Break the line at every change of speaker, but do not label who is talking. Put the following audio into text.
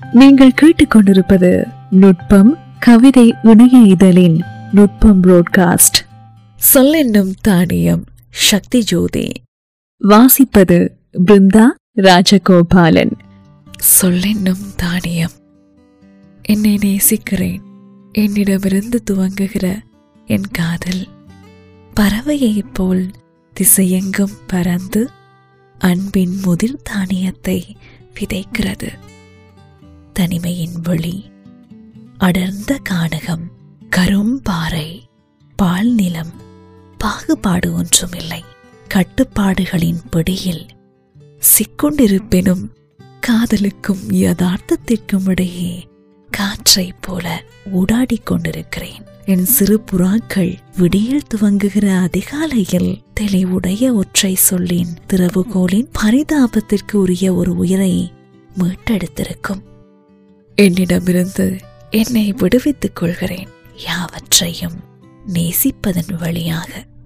நீங்கள் கேட்டுக்கொண்டிருப்பது நுட்பம் கவிதை இணைய இதழின் நுட்பம் புரோட்காஸ்ட்
சொல்லென்னும் தானியம் சக்தி ஜோதி
வாசிப்பது பிருந்தா ராஜகோபாலன்
சொல்லென்னும் தானியம் என்னை நேசிக்கிறேன் என்னிடமிருந்து துவங்குகிற என் காதல் பறவையைப் போல் திசையெங்கும் பறந்து அன்பின் முதிர் தானியத்தை விதைக்கிறது தனிமையின் வழி அடர்ந்த கானகம் கரும்பாறை பால் நிலம் பாகுபாடு ஒன்றுமில்லை கட்டுப்பாடுகளின் பிடியில் சிக்கொண்டிருப்பினும் காதலுக்கும் யதார்த்தத்திற்கும் இடையே காற்றைப் போல ஊடாடிக் கொண்டிருக்கிறேன் என் சிறு புறாக்கள் விடியல் துவங்குகிற அதிகாலையில் தெளிவுடைய ஒற்றை சொல்லின் திறவுகோலின் பரிதாபத்திற்கு உரிய ஒரு உயிரை மீட்டெடுத்திருக்கும் என்னிடமிருந்து என்னை விடுவித்துக் கொள்கிறேன் யாவற்றையும் நேசிப்பதன் வழியாக